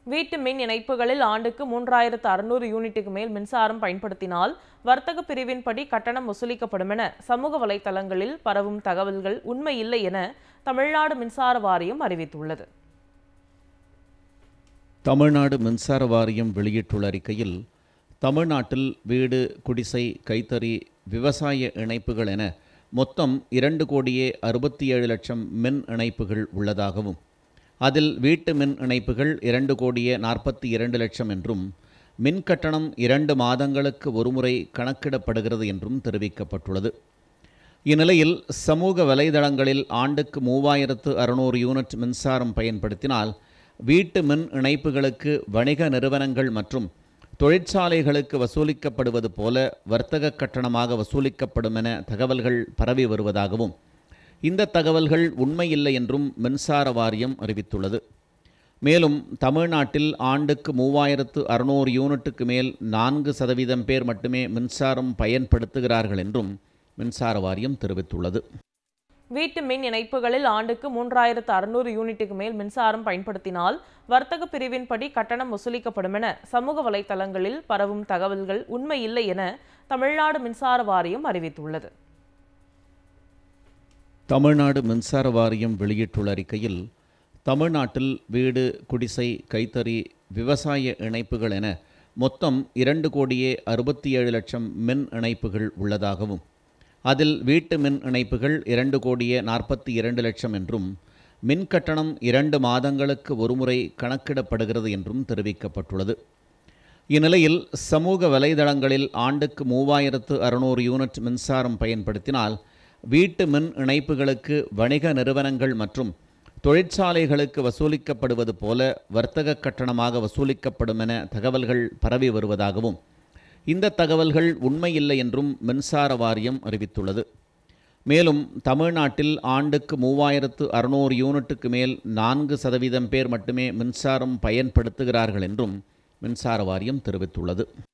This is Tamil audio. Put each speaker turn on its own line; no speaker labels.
வீட்டு மின் இணைப்புகளில் ஆண்டுக்கு மூன்றாயிரத்து அறுநூறு யூனிட்டுக்கு மேல் மின்சாரம் பயன்படுத்தினால் வர்த்தக பிரிவின்படி கட்டணம் வசூலிக்கப்படும் என சமூக வலைதளங்களில் பரவும் தகவல்கள் உண்மையில்லை என தமிழ்நாடு மின்சார வாரியம் அறிவித்துள்ளது
தமிழ்நாடு மின்சார வாரியம் வெளியிட்டுள்ள அறிக்கையில் தமிழ்நாட்டில் வீடு குடிசை கைத்தறி விவசாய இணைப்புகள் என மொத்தம் இரண்டு கோடியே அறுபத்தி ஏழு லட்சம் மின் இணைப்புகள் உள்ளதாகவும் அதில் வீட்டு மின் இணைப்புகள் இரண்டு கோடியே நாற்பத்தி இரண்டு லட்சம் என்றும் மின் கட்டணம் இரண்டு மாதங்களுக்கு ஒருமுறை கணக்கிடப்படுகிறது என்றும் தெரிவிக்கப்பட்டுள்ளது இந்நிலையில் சமூக வலைதளங்களில் ஆண்டுக்கு மூவாயிரத்து அறுநூறு யூனிட் மின்சாரம் பயன்படுத்தினால் வீட்டு மின் இணைப்புகளுக்கு வணிக நிறுவனங்கள் மற்றும் தொழிற்சாலைகளுக்கு வசூலிக்கப்படுவது போல வர்த்தக கட்டணமாக வசூலிக்கப்படும் என தகவல்கள் பரவி வருவதாகவும் இந்த தகவல்கள் உண்மையில்லை என்றும் மின்சார வாரியம் அறிவித்துள்ளது மேலும் தமிழ்நாட்டில் ஆண்டுக்கு மூவாயிரத்து அறுநூறு யூனிட்டுக்கு மேல் நான்கு சதவீதம் பேர் மட்டுமே மின்சாரம் பயன்படுத்துகிறார்கள் என்றும் மின்சார வாரியம் தெரிவித்துள்ளது
வீட்டு மின் இணைப்புகளில் ஆண்டுக்கு மூன்றாயிரத்து அறுநூறு யூனிட்டுக்கு மேல் மின்சாரம் பயன்படுத்தினால் வர்த்தக பிரிவின்படி கட்டணம் வசூலிக்கப்படும் என சமூக வலைதளங்களில் பரவும் தகவல்கள் உண்மையில்லை என தமிழ்நாடு மின்சார வாரியம் அறிவித்துள்ளது
தமிழ்நாடு மின்சார வாரியம் வெளியிட்டுள்ள அறிக்கையில் தமிழ்நாட்டில் வீடு குடிசை கைத்தறி விவசாய இணைப்புகள் என மொத்தம் இரண்டு கோடியே அறுபத்தி ஏழு லட்சம் மின் இணைப்புகள் உள்ளதாகவும் அதில் வீட்டு மின் இணைப்புகள் இரண்டு கோடியே நாற்பத்தி இரண்டு லட்சம் என்றும் மின் கட்டணம் இரண்டு மாதங்களுக்கு ஒருமுறை கணக்கிடப்படுகிறது என்றும் தெரிவிக்கப்பட்டுள்ளது இந்நிலையில் சமூக வலைதளங்களில் ஆண்டுக்கு மூவாயிரத்து அறுநூறு யூனிட் மின்சாரம் பயன்படுத்தினால் வீட்டு மின் இணைப்புகளுக்கு வணிக நிறுவனங்கள் மற்றும் தொழிற்சாலைகளுக்கு வசூலிக்கப்படுவது போல வர்த்தக கட்டணமாக வசூலிக்கப்படும் என தகவல்கள் பரவி வருவதாகவும் இந்த தகவல்கள் உண்மையில்லை என்றும் மின்சார வாரியம் அறிவித்துள்ளது மேலும் தமிழ்நாட்டில் ஆண்டுக்கு மூவாயிரத்து அறுநூறு யூனிட்டுக்கு மேல் நான்கு சதவீதம் பேர் மட்டுமே மின்சாரம் பயன்படுத்துகிறார்கள் என்றும் மின்சார வாரியம் தெரிவித்துள்ளது